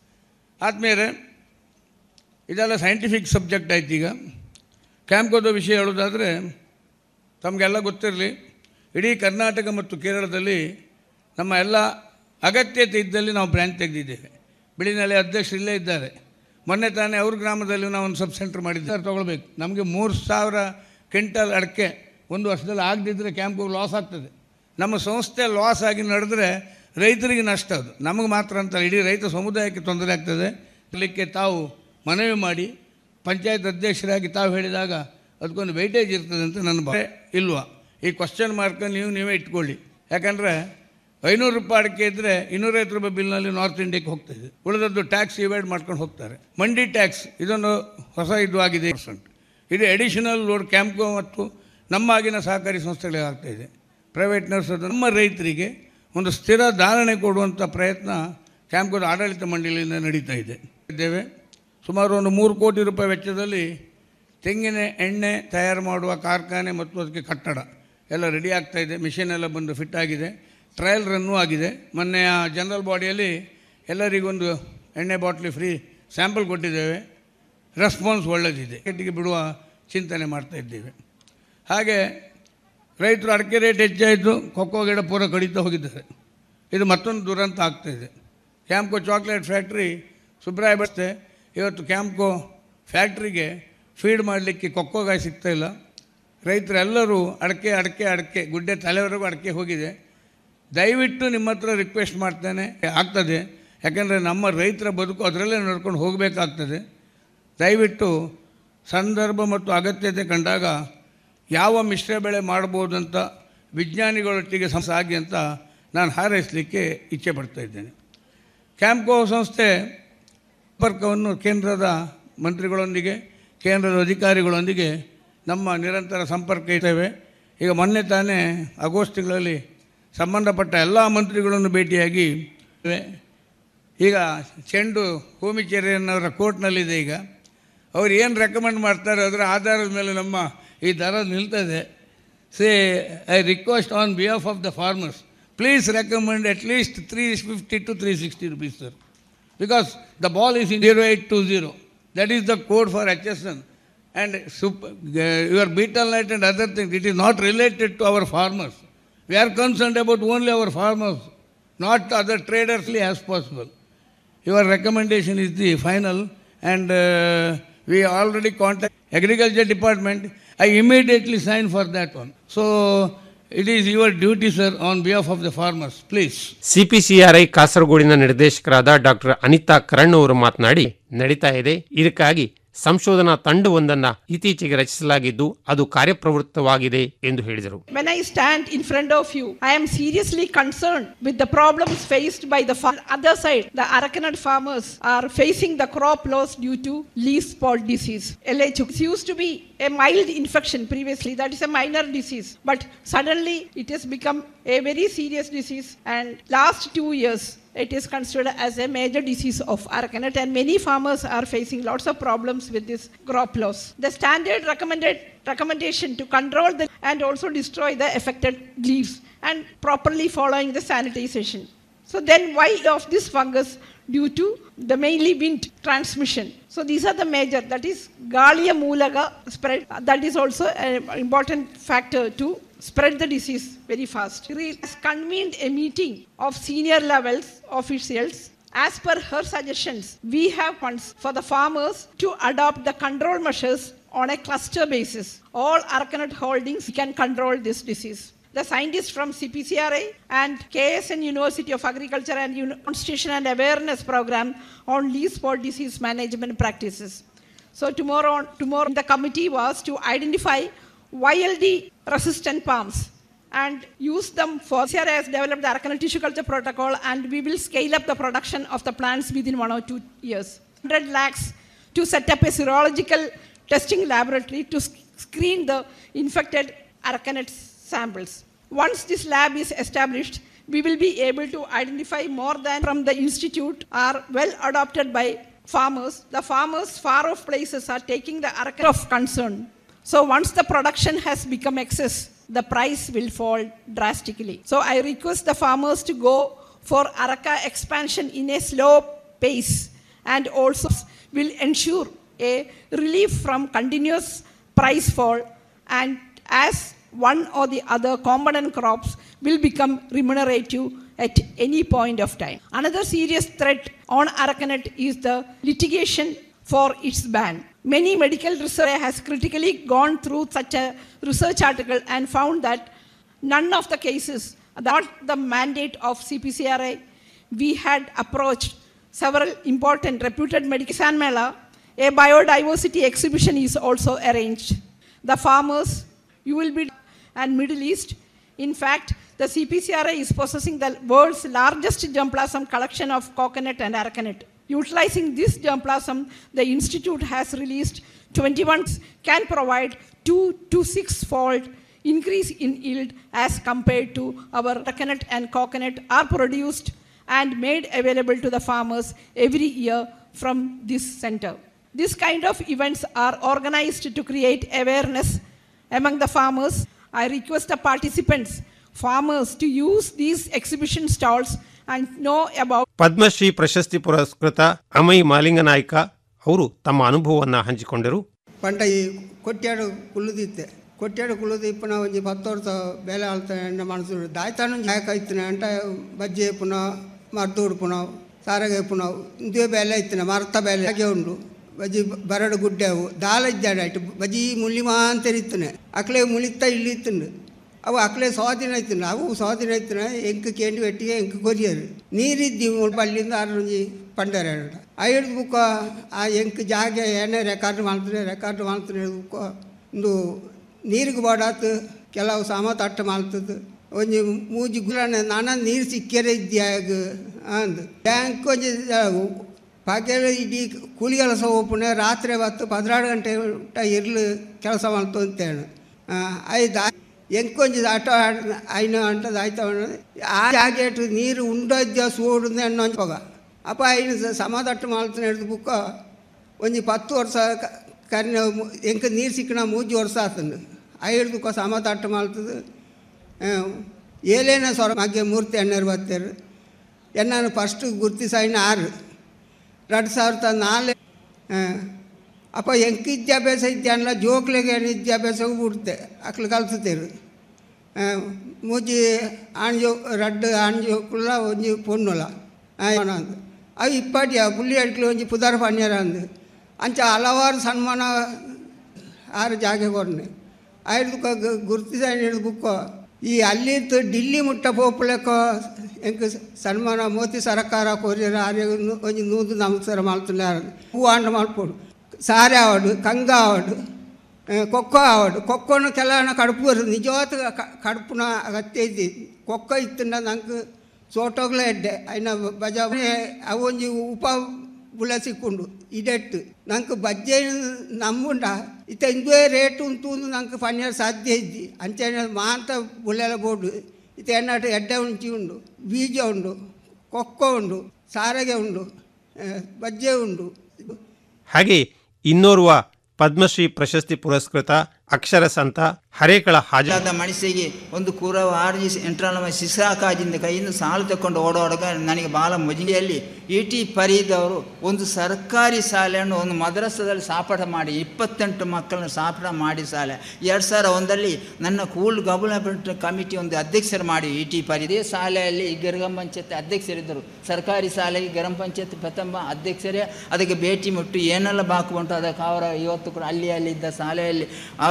ಆದಮೇಲೆ ಇದೆಲ್ಲ ಸೈಂಟಿಫಿಕ್ ಸಬ್ಜೆಕ್ಟ್ ಆಯ್ತು ಈಗ ಕ್ಯಾಂಪ್ಕೋದ ವಿಷಯ ಹೇಳೋದಾದರೆ ತಮಗೆಲ್ಲ ಗೊತ್ತಿರಲಿ ಇಡೀ ಕರ್ನಾಟಕ ಮತ್ತು ಕೇರಳದಲ್ಲಿ ನಮ್ಮ ಎಲ್ಲ ಅಗತ್ಯತೆ ಇದ್ದಲ್ಲಿ ನಾವು ಬ್ರ್ಯಾಂಚ್ ತೆಗೆದಿದ್ದೇವೆ ಬಿಳಿನಳ್ಳಿ ಅಧ್ಯಕ್ಷರು ಇಲ್ಲೇ ಇದ್ದಾರೆ ಮೊನ್ನೆ ತಾನೇ ಅವ್ರ ಗ್ರಾಮದಲ್ಲಿ ನಾವು ಒಂದು ಸಬ್ ಸೆಂಟರ್ ಮಾಡಿದ್ದಾರೆ ತೊಗೊಳ್ಬೇಕು ನಮಗೆ ಮೂರು ಸಾವಿರ ಕ್ವಿಂಟಲ್ ಅಡಿಕೆ ಒಂದು ವರ್ಷದಲ್ಲಿ ಆಗದಿದ್ದರೆ ಕ್ಯಾಂಪ್ಗೆ ಲಾಸ್ ಆಗ್ತದೆ ನಮ್ಮ ಸಂಸ್ಥೆ ಲಾಸ್ ಆಗಿ ನಡೆದ್ರೆ ರೈತರಿಗೆ ನಷ್ಟ ಅದು ನಮಗೆ ಮಾತ್ರ ಅಂತ ಇಡೀ ರೈತ ಸಮುದಾಯಕ್ಕೆ ತೊಂದರೆ ಆಗ್ತದೆ ಅದಕ್ಕೆ ತಾವು ಮನವಿ ಮಾಡಿ ಪಂಚಾಯತ್ ಅಧ್ಯಕ್ಷರಾಗಿ ತಾವು ಹೇಳಿದಾಗ ಅದಕ್ಕೊಂದು ವೈಟೇಜ್ ಇರ್ತದೆ ಅಂತ ನನ್ನ ಭಾವ ಇಲ್ವಾ ಈ ಕ್ವಶನ್ ಮಾರ್ಕ್ ನೀವು ನೀವೇ ಇಟ್ಕೊಳ್ಳಿ ಯಾಕಂದರೆ ಐನೂರು ರೂಪಾಯಿ ಅಡಿಕೆ ಇದ್ದರೆ ಇನ್ನೂರೈವತ್ತು ರೂಪಾಯಿ ಬಿಲ್ನಲ್ಲಿ ನಾರ್ತ್ ಇಂಡಿಯಾಕ್ಕೆ ಹೋಗ್ತಾಯಿದೆ ಉಳಿದದ್ದು ಟ್ಯಾಕ್ಸ್ ಇವೈಡ್ ಮಾಡ್ಕೊಂಡು ಹೋಗ್ತಾರೆ ಮಂಡಿ ಟ್ಯಾಕ್ಸ್ ಇದೊಂದು ಹೊಸ ಇದು ಆಗಿದೆ ಪರ್ಸೆಂಟ್ ಇದು ಅಡಿಷನಲ್ ಲೋಡ್ ಕ್ಯಾಂಪ್ಕೋ ಮತ್ತು ನಮ್ಮ ಆಗಿನ ಸಹಕಾರಿ ಸಂಸ್ಥೆಗಳಿಗೆ ಆಗ್ತಾಯಿದೆ ಪ್ರೈವೇಟ್ ನರ್ಸ್ ನಮ್ಮ ರೈತರಿಗೆ ಒಂದು ಸ್ಥಿರ ಧಾರಣೆ ಕೊಡುವಂಥ ಪ್ರಯತ್ನ ಕ್ಯಾಂಪ್ಕೋದ ಆಡಳಿತ ಮಂಡಳಿಯಿಂದ ನಡೀತಾ ಇದೆ ಇದ್ದೇವೆ ಸುಮಾರು ಒಂದು ಮೂರು ಕೋಟಿ ರೂಪಾಯಿ ವೆಚ್ಚದಲ್ಲಿ ತೆಂಗಿನ ಎಣ್ಣೆ ತಯಾರು ಮಾಡುವ ಕಾರ್ಖಾನೆ ಮತ್ತು ಅದಕ್ಕೆ ಕಟ್ಟಡ ಎಲ್ಲ ರೆಡಿ ಆಗ್ತಾ ಇದೆ ಮಿಷಿನ್ ಎಲ್ಲ ಬಂದು ಫಿಟ್ ಆಗಿದೆ ಟ್ರಯಲ್ ರನ್ನೂ ಆಗಿದೆ ಮೊನ್ನೆ ಆ ಜನರಲ್ ಬಾಡಿಯಲ್ಲಿ ಎಲ್ಲರಿಗೊಂದು ಎಣ್ಣೆ ಬಾಟ್ಲಿ ಫ್ರೀ ಸ್ಯಾಂಪಲ್ ಕೊಟ್ಟಿದ್ದೇವೆ ರೆಸ್ಪಾನ್ಸ್ ಒಳ್ಳೆಯದಿದೆ ಕೆಟ್ಟಿಗೆ ಬಿಡುವ ಚಿಂತನೆ ಮಾಡ್ತಾ ಇದ್ದೇವೆ ಹಾಗೆ ರೈತರು ಅಡಿಕೆ ರೇಟ್ ಹೆಚ್ಚಾಯಿತು ಕೊಕ್ಕೋ ಗಿಡ ಪೂರ ಕಡಿತಾ ಹೋಗಿದ್ದಾರೆ ಇದು ಮತ್ತೊಂದು ದುರಂತ ಆಗ್ತಾಯಿದೆ ಕ್ಯಾಂಪ್ಕೋ ಚಾಕ್ಲೇಟ್ ಫ್ಯಾಕ್ಟ್ರಿ ಸುಬ್ರಾಯ ಬಸ್ತೆ ಇವತ್ತು ಕ್ಯಾಂಪ್ಕೋ ಫ್ಯಾಕ್ಟ್ರಿಗೆ ಫೀಡ್ ಮಾಡಲಿಕ್ಕೆ ಕೊಕ್ಕೋಗಾಯಿ ಸಿಗ್ತಾ ಇಲ್ಲ ರೈತರೆಲ್ಲರೂ ಅಡಿಕೆ ಅಡಿಕೆ ಅಡಿಕೆ ಗುಡ್ಡೆ ತಲೆವರೆಗೂ ಅಡಿಕೆ ಹೋಗಿದೆ ದಯವಿಟ್ಟು ನಿಮ್ಮ ಹತ್ರ ರಿಕ್ವೆಸ್ಟ್ ಮಾಡ್ತೇನೆ ಆಗ್ತದೆ ಯಾಕೆಂದರೆ ನಮ್ಮ ರೈತರ ಬದುಕು ಅದರಲ್ಲೇ ನಡ್ಕೊಂಡು ಹೋಗಬೇಕಾಗ್ತದೆ ದಯವಿಟ್ಟು ಸಂದರ್ಭ ಮತ್ತು ಅಗತ್ಯತೆ ಕಂಡಾಗ ಯಾವ ಮಿಶ್ರ ಬೆಳೆ ಮಾಡ್ಬೋದು ಅಂತ ವಿಜ್ಞಾನಿಗಳೊಟ್ಟಿಗೆ ಸಾಗಿ ಅಂತ ನಾನು ಹಾರೈಸಲಿಕ್ಕೆ ಇಚ್ಛೆ ಪಡ್ತಾ ಇದ್ದೇನೆ ಕ್ಯಾಂಪ್ಕೋ ಸಂಸ್ಥೆ ಸಂಪರ್ಕವನ್ನು ಕೇಂದ್ರದ ಮಂತ್ರಿಗಳೊಂದಿಗೆ ಕೇಂದ್ರದ ಅಧಿಕಾರಿಗಳೊಂದಿಗೆ ನಮ್ಮ ನಿರಂತರ ಸಂಪರ್ಕ ಇದ್ದೇವೆ ಈಗ ಮೊನ್ನೆ ತಾನೇ ಆಗಸ್ಟ್ ತಿಂಗಳಲ್ಲಿ ಸಂಬಂಧಪಟ್ಟ ಎಲ್ಲ ಮಂತ್ರಿಗಳನ್ನು ಭೇಟಿಯಾಗಿ ಈಗ ಚೆಂಡು ಹೋಮಿಚೇರಿಯನ್ನವರ ಕೋರ್ಟ್ನಲ್ಲಿದೆ ಈಗ ಅವ್ರು ಏನು ರೆಕಮೆಂಡ್ ಮಾಡ್ತಾರೆ ಅದರ ಆಧಾರದ ಮೇಲೆ ನಮ್ಮ ಈ ದರ ನಿಲ್ತದೆ say I request on behalf of the farmers please recommend at least three fifty to three sixty rupees sir because the ball is in 0820. That is the code for HSN. And super, uh, your betel nut and other things, it is not related to our farmers. We are concerned about only our farmers, not other traders as possible. your recommendation is the final and uh, we already contact agriculture department. I immediately sign for that one. So it is your duty, sir, on behalf of the farmers. Please. CPCRI ಕಾಸರಗೋಡಿನ ನಿರ್ದೇಶಕರಾದ doctor Anita Karan ಅವರು ಮಾತನಾಡಿ ನಡೀತಾ ಇದೆ ಇದಕ್ಕಾಗಿ ಸಂಶೋಧನಾ ತಂಡವೊಂದನ್ನ ಇತ್ತೀಚೆಗೆ ರಚಿಸಲಾಗಿದ್ದು ಅದು ಕಾರ್ಯಪ್ರವೃತ್ತವಾಗಿದೆ ಎಂದು ಹೇಳಿದರು When I stand in front of you, I am seriously concerned with the problems faced by the far- other side. The Arakanad farmers are facing the crop loss due to leaf spot disease. LH used to be a mild infection previously, that is a minor disease, but suddenly it has become a very serious disease. And last two years, it is considered as a major disease of Arakanat, and many farmers are facing lots of problems with this crop loss. The standard recommended recommendation to control the and also destroy the affected leaves and properly following the sanitization. So then why of this fungus due to the mainly wind transmission. So these are the major, that is Galia Mulaga spread. That is also an important factor to spread the disease very fast. She has convened a meeting of senior levels officials. As per her suggestions, we have funds for the farmers to adopt the control measures on a cluster basis. All Arcanut holdings can control this disease. The scientists from CPCRA and KSN University of Agriculture and Uni- Constitution and Awareness Program on leaf spot disease management practices. So tomorrow, tomorrow the committee was to identify YLD resistant palms and use them for CRA has developed the Arakanal tissue culture protocol and we will scale up the production of the plants within one or two years. 100 lakhs to set up a serological testing laboratory to sc- screen the infected Arakanate samples. Once this lab is established, we will be able to identify more than from the institute are well adopted by farmers. The farmers far off places are taking the Arakanate of concern. So once the production has become excess, the price will fall drastically. So I request the farmers to go for Araka expansion in a slow pace and also will ensure a relief from continuous price fall and as one or the other component crops will become remunerative at any point of time. Another serious threat on Arakanut is the litigation for its ban. Many medical research has critically gone through such a research article and found that none of the cases, not the mandate of CPCRA, we had approached several important reputed medical Mela, a biodiversity exhibition is also arranged. The farmers, you will be, and Middle East. In fact, the CPCRA is possessing the world's largest germplasm collection of coconut and aracanut. Utilizing this germplasm, the institute has released 21 can provide 2 to 6 fold increase in yield as compared to our aracanut and coconut are produced and made available to the farmers every year from this center. This kind of events are organized to create awareness among the farmers. I request the participants, farmers, to use these exhibition stalls and know about Padmashri ಪ್ರಶಸ್ತಿ ಪುರಸ್ಕೃತ ಅಮೈ ಮಾಲಿಂಗನಾಯ್ಕ ಅವರು ತಮ್ಮ ಅನುಭವವನ್ನು ಹಂಚಿಕೊಂಡರು ಪಂಡ ಈ ಕೊಟ್ಯಾಡು ಕುಲ್ಲುದಿತ್ತೆ ಕೊಟ್ಯಾಡು ಕುಲ್ಲುದು ಇಪ್ಪನ ಒಂಜಿ ಪತ್ತು ವರ್ಷ ಬೇಲೆ ಆಳ್ತಾನೆ ಎಂಡ ಮನಸ್ಸು ದಾಯ್ತಾನು ಜಾಯಕ ಇತ್ತನೆ ಅಂಟ ಬಜ್ಜಿ ಪುನ ಮರ್ದೂಡು ಪುನ ಸಾರಗೆ ಪುನ ಇಂದೇ ಬೇಲೆ ಇತ್ತನೆ ಮರ್ತ ಬೇಲೆ ಹಾಗೆ ಉಂಡು ಬಜ್ಜಿ ಬರಡು ಗುಡ್ಡೆವು ದಾಲ ಇದ್ದಾಡೆ ಆಯ್ತು ಬಜ್ಜಿ ಮುಳ್ಳಿ ಮಾಂತರಿತ್ತನೆ ಅಕ್ಲೆ ಮುಳಿತ ಇಲ್ಲಿ ಇತ್ತಂಡು ಅವು ಅಕ್ಲೆ ಸ್ವಾಧೀನ ಐತಿನ ಅವು ಸ್ವಾಧೀನ ಐತಿನ ಎಂಕ್ ಕೇಂಡಿ ಒಟ್ಟಿಗೆ ಎಂಕ್ ಕೊರಿಯರು ನೀರಿದ್ದೀವಿ ಪಲ್ಲಿಂದ ಆರೊಂಜಿ ಪಂಡರ ಐದು ಬುಕ್ಕ ಆ ಎಂಕ್ ಜಾಗ ಏನೇ ರೆಕಾರ್ಡ್ ಮಾಡ್ತಾರೆ ರೆಕಾರ್ಡ್ ಮಾಡ್ತಾರೆ ಬುಕ್ಕ ಒಂದು ನೀರಿಗೆ ಬಾಡಾತು ಕೆಲವು ಸಾಮತ್ ಅಟ್ಟ ಮಾಡ್ತದ್ದು ಒಂಜಿ ಮೂಜಿ ಗುಲಾನ ನಾನ ನೀರು ಸಿಕ್ಕರೆ ಇದ್ಯಾಗ ಅಂದು ಬ್ಯಾಂಕ್ ಒಂಜಿ ಪಾಕೇಳು ಇಡೀ ಕೂಲಿ ಕೆಲಸ ಓಪನೆ ರಾತ್ರಿ ಹೊತ್ತು ಪದಿನಾರು ಗಂಟೆ ಊಟ ಇರ್ಲು ಕೆಲಸ ಮಾಡ್ತು ಅಂತೇಳು ಐದು ಎಂಕೊಂಜಿ ಆಟ ಐನ ಅಂಟದು ಆಯ್ತು ಆ ಜಾಗೆಟ್ ನೀರು ಉಂಡದ್ದ ಸೋಡು ಅನ್ನೋ ಹೋಗ ಅಪ್ಪ ಐನು ಸಮಾದಟ್ಟು ಮಾಡ್ತಾನೆ ಹಿಡಿದು ಬುಕ್ಕ ಒಂಜಿ ಪತ್ತು ವರ್ಷ ಕರಿನ ಎಂಕ ನೀರು ಸಿಕ್ಕಣ ಮೂಜಿ ವರ್ಷ ಆತಂದು ಐ ಹಿಡ್ದು ಸಮಾದಟ್ಟು ಮಾಡ್ತದೆ ಏಲೇನ ಸೊರ ಮಗೆ ಮೂರ್ತಿ ಎಣ್ಣೆರು ಬತ್ತೇರು ಎನ್ನಾನು ಫಸ್ಟ್ ಗುರ್ತಿಸ ಐನ ಆರು ಎರಡು ಸಾವಿರದ ನಾಲ್ಕು ಅಪ್ಪ ಎಂಕ ವಿದ್ಯಾಭ್ಯಾಸ ಇದ್ದಾನಲ್ಲ ಜೋಕ್ಲೆಗೆ ವಿದ್ಯಾಭ್ಯಾಸವು ಬಿಡುತ್ತೆ ಅಕ್ಲು ಕಲ್ಸುತ್ತೇರು ಮೂಜಿ ಆಣ್ ಜೋ ರಡ್ಡು ಆಣ್ ಜೋಕುಲ್ಲ ಒಂಜಿ ಪೊಣ್ಣುಲ ಅವು ಇಪ್ಪಟ್ಟಿಯ ಪುಳ್ಳಿ ಅಡ್ಕಲು ಒಂಜಿ ಪುದಾರ ಪನ್ಯರ ಅಂದು ಅಂಚ ಹಲವಾರು ಸನ್ಮಾನ ಆರು ಜಾಗೆ ಕೊರ್ನೆ ಆಯ್ದು ಗುರುತಿಸ ಹಿಡಿದು ಬುಕ್ಕೋ ಈ ಅಲ್ಲಿತ್ತು ಡಿಲ್ಲಿ ಮುಟ್ಟ ಪೋಪುಳಕ ಎಂಕ್ ಸನ್ಮಾನ ಮೋದಿ ಸರ್ಕಾರ ಕೊರಿಯರ ಆರ್ಯ ಒಂಜಿ ನೂದು ನಮಸ್ಕಾರ ಮಾಡ್తున్నారు ಹೂ ಆಂಡ ಮಾಡ್ಬೋದು ಸಾರೆ ಆವಡು ಕಂಗ ಆವಡು ಕೊಕ್ಕೋ ಆವಡು ಕೊಕ್ಕೋನು ಕೆಲವನ ಕಡುಪು ಬರೋದು ನಿಜವಾದ ಕಡುಪುನ ಅಗತ್ಯ ಇದ್ದಿ ಕೊಕ್ಕೋ ಇತ್ತಂಡ ನಂಗೆ ಸೋಟೋಗ್ಲೇ ಎಡ್ಡೆ ಅಯ್ನ ಬಜಾವಣೆ ಅವೊಂಜಿ ಉಪ ಬುಳ ಸಿಕ್ಕೊಂಡು ಇದೆಟ್ಟು ನಂಗೆ ಬಜ್ಜೆ ನಮ್ಮುಂಡ ಇತ್ತ ಇಂದುವೇ ರೇಟ್ ಉಂಟು ನಂಗೆ ಪನ್ಯರ್ ಸಾಧ್ಯ ಇದ್ದಿ ಅಂಚೆ ಮಾಂತ ಬುಳೆಲ ಬೋರ್ಡು ಇತ್ತ ಎಣ್ಣಾಟ ಎಡ್ಡೆ ಉಂಚಿ ಉಂಡು ಬೀಜ ಉಂಡು ಕೊಕ್ಕೋ ಉಂಡು ಸಾರಿಗೆ ಉಂಡು ಬಜ್ಜೆ ಉಂಡು ಹಾಗೆ ಇನ್ನೋರ್ವ ಪದ್ಮಶ್ರೀ ಪ್ರಶಸ್ತಿ ಪುರಸ್ಕೃತ ಅಕ್ಷರ ಸಂತ ಹರೇಕಳ ಹಾಜ ಮನಸ್ಸಿಗೆ ಒಂದು ಕೂರವ ಆರ್ಜಿ ಎಂಟ್ರಾಲ ಶಿಸಾಕಾಜಿಂದ ಕೈಯಿಂದ ಸಾಲು ತಕೊಂಡು ಓಡೋಡಗ ನನಗೆ ಭಾಳ ಮುಜಿಗೆಯಲ್ಲಿ ಇ ಟಿ ಫರೀದ್ ಅವರು ಒಂದು ಸರ್ಕಾರಿ ಶಾಲೆಯನ್ನು ಒಂದು ಮದ್ರಸದಲ್ಲಿ ಸಾಪಾಟ ಮಾಡಿ ಇಪ್ಪತ್ತೆಂಟು ಮಕ್ಕಳನ್ನು ಸಾಪಾಟ ಮಾಡಿ ಶಾಲೆ ಎರಡು ಸಾವಿರ ಒಂದರಲ್ಲಿ ನನ್ನ ಕೂಲ್ ಗವರ್ನಮೆಂಟ್ ಕಮಿಟಿ ಒಂದು ಅಧ್ಯಕ್ಷರು ಮಾಡಿ ಇ ಟಿ ಫರೀದ್ ಇದೇ ಶಾಲೆಯಲ್ಲಿ ಗ್ರಾಮ ಪಂಚಾಯತ್ ಅಧ್ಯಕ್ಷರಿದ್ದರು ಸರ್ಕಾರಿ ಶಾಲೆಗೆ ಗ್ರಾಮ ಪಂಚಾಯತ್ ಪ್ರಥಮ ಅಧ್ಯಕ್ಷರೇ ಅದಕ್ಕೆ ಭೇಟಿ ಮುಟ್ಟು ಏನೆಲ್ಲ ಬಾಕು ಉಂಟು ಅದಕ್ಕೆ ಅವರ ಇವತ್ತು ಕೂಡ ಅಲ್ಲಿ ಅಲ್ಲಿದ್ದ ಶಾಲೆಯಲ್ಲಿ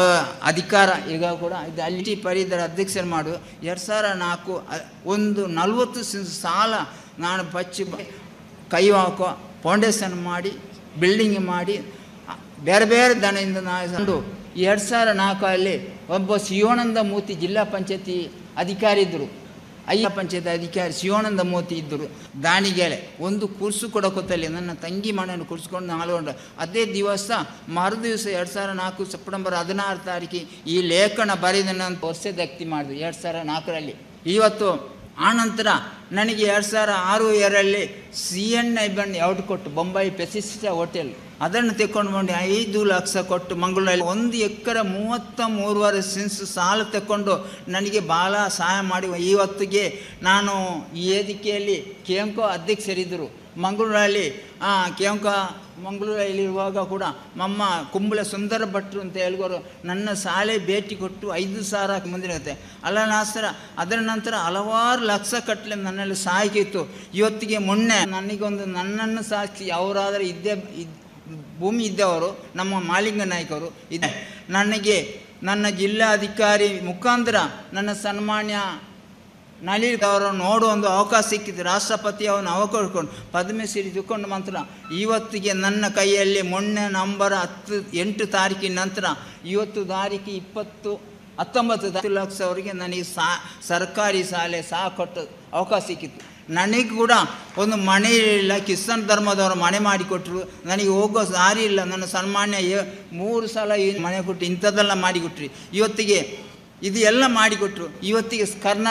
ಅಧಿಕಾರ ಈಗ ಕೂಡ ಇದು ಅಲ್ಲಿ ಟಿ ಪರಿದರ ಅಧ್ಯಕ್ಷರು ಮಾಡು ಎರಡು ಸಾವಿರ ನಾಲ್ಕು ಒಂದು ನಲ್ವತ್ತು ಸಾಲ ನಾನು ಪಚ್ಚಿ ಕೈ ಹಾಕೋ ಫೌಂಡೇಶನ್ ಮಾಡಿ ಬಿಲ್ಡಿಂಗ್ ಮಾಡಿ ಬೇರೆ ಬೇರೆ ದನದಿಂದ ನಾನು ಎರಡು ಸಾವಿರ ನಾಲ್ಕಲ್ಲಿ ಒಬ್ಬ ಶಿವಾನಂದ ಮೂರ್ತಿ ಜಿಲ್ಲಾ ಪಂಚಾಯತಿ ಅಧಿಕಾರಿ ಇದ್ದರು ಐಯ ಪಂಚಾಯತ್ ಅಧಿಕಾರಿ ಶಿವಾನಂದ ಮೂರ್ತಿ ಇದ್ದರು ದಾನಿಗೆಳೆ ಒಂದು ಕುರ್ಸು ಕೊಡಕೊತ್ತಲ್ಲಿ ನನ್ನ ತಂಗಿ ಮನೆಯನ್ನು ಕುರ್ಸ್ಕೊಂಡು ನಾಲ್ಕೊಂಡು ಅದೇ ದಿವಸ ಮರು ದಿವಸ ಎರಡು ಸಾವಿರ ನಾಲ್ಕು ಸೆಪ್ಟೆಂಬರ್ ಹದಿನಾರು ತಾರೀಕಿಗೆ ಈ ಲೇಖನ ಬರೆದನ್ನಂತ ವರ್ಷದಕ್ತಿ ಮಾಡಿದ್ರು ಎರಡು ಸಾವಿರ ನಾಲ್ಕರಲ್ಲಿ ಇವತ್ತು ಆನಂತರ ನನಗೆ ಎರಡು ಸಾವಿರ ಆರು ಏರಲ್ಲಿ ಸಿ ಎನ್ ಐ ಬಂದು ಔಟ್ ಕೊಟ್ಟು ಬೊಂಬೈ ಪೆಸಿಸ್ಟ ಹೋಟೆಲ್ ಅದನ್ನು ತೆಕ್ಕೊಂಡು ಬಂದು ಐದು ಲಕ್ಷ ಕೊಟ್ಟು ಮಂಗಳೂರಲ್ಲಿ ಒಂದು ಎಕರೆ ಮೂವತ್ತ ಮೂರುವರೆ ಸಿನ್ಸ್ ಸಾಲ ತಗೊಂಡು ನನಗೆ ಭಾಳ ಸಹಾಯ ಮಾಡಿ ಇವತ್ತಿಗೆ ನಾನು ಈ ವೇದಿಕೆಯಲ್ಲಿ ಕೇಂಕೋ ಅಧ್ಯಕ್ಷರಿದ್ದರು ಮಂಗಳೂರಲ್ಲಿ ಕೇಂಕ ಮಂಗಳೂರಲ್ಲಿರುವಾಗ ಕೂಡ ಮಮ್ಮ ಕುಂಬಳ ಸುಂದರ ಭಟ್ರು ಅಂತ ಹೇಳ್ಗೋರು ನನ್ನ ಶಾಲೆ ಭೇಟಿ ಕೊಟ್ಟು ಐದು ಸಾವಿರ ಮುಂದಿರುತ್ತೆ ಅಲ್ಲ ನಾಸರ ಅದರ ನಂತರ ಹಲವಾರು ಲಕ್ಷ ಕಟ್ಟಲೆ ನನ್ನಲ್ಲಿ ಸಹಾಯಕ ಇತ್ತು ಇವತ್ತಿಗೆ ಮೊನ್ನೆ ನನಗೊಂದು ನನ್ನನ್ನು ಸಾಕ್ಷಿ ಅವರಾದರೆ ಇದ್ದೇ ಭೂಮಿ ಇದ್ದವರು ನಮ್ಮ ಮಾಲಿಂಗ ನಾಯಕರು ಇದೆ ನನಗೆ ನನ್ನ ಜಿಲ್ಲಾಧಿಕಾರಿ ಮುಖಾಂತರ ನನ್ನ ಸನ್ಮಾನ್ಯ ನಳಿನ್ ಅವರನ್ನು ನೋಡುವ ಒಂದು ಅವಕಾಶ ಸಿಕ್ಕಿದ್ದು ರಾಷ್ಟ್ರಪತಿ ಅವನು ಅವಕಾಶ ಕೊಟ್ಟು ಪದ್ಮಶ್ರೀ ತಗೊಂಡು ಮಾತ್ರ ಇವತ್ತಿಗೆ ನನ್ನ ಕೈಯಲ್ಲಿ ಮೊನ್ನೆ ನಂಬರ್ ಹತ್ತು ಎಂಟು ತಾರೀಕಿನ ನಂತರ ಇವತ್ತು ತಾರೀಕು ಇಪ್ಪತ್ತು ಹತ್ತೊಂಬತ್ತು ಲಕ್ಷ ಅವರಿಗೆ ನನಗೆ ಸಾ ಸರ್ಕಾರಿ ಶಾಲೆ ಸಹ ಕೊಟ್ಟು ಅವಕಾಶ ಸಿಕ್ಕಿತ್ತು ನನಗೆ ಕೂಡ ಒಂದು ಮನೆ ಇಲ್ಲ ಕಿಸ್ತನ್ ಧರ್ಮದವರು ಮನೆ ಮಾಡಿಕೊಟ್ರು ನನಗೆ ಹೋಗೋ ದಾರಿ ಇಲ್ಲ ನನ್ನ ಸನ್ಮಾನ್ಯ ಮೂರು ಸಲ ಈ ಮನೆ ಕೊಟ್ಟು ಇಂಥದ್ದೆಲ್ಲ ಮಾಡಿಕೊಟ್ರಿ ಇವತ್ತಿಗೆ ಇದು ಎಲ್ಲ ಮಾಡಿಕೊಟ್ರು ಇವತ್ತಿಗೆ ಕರ್ನಾಟಕ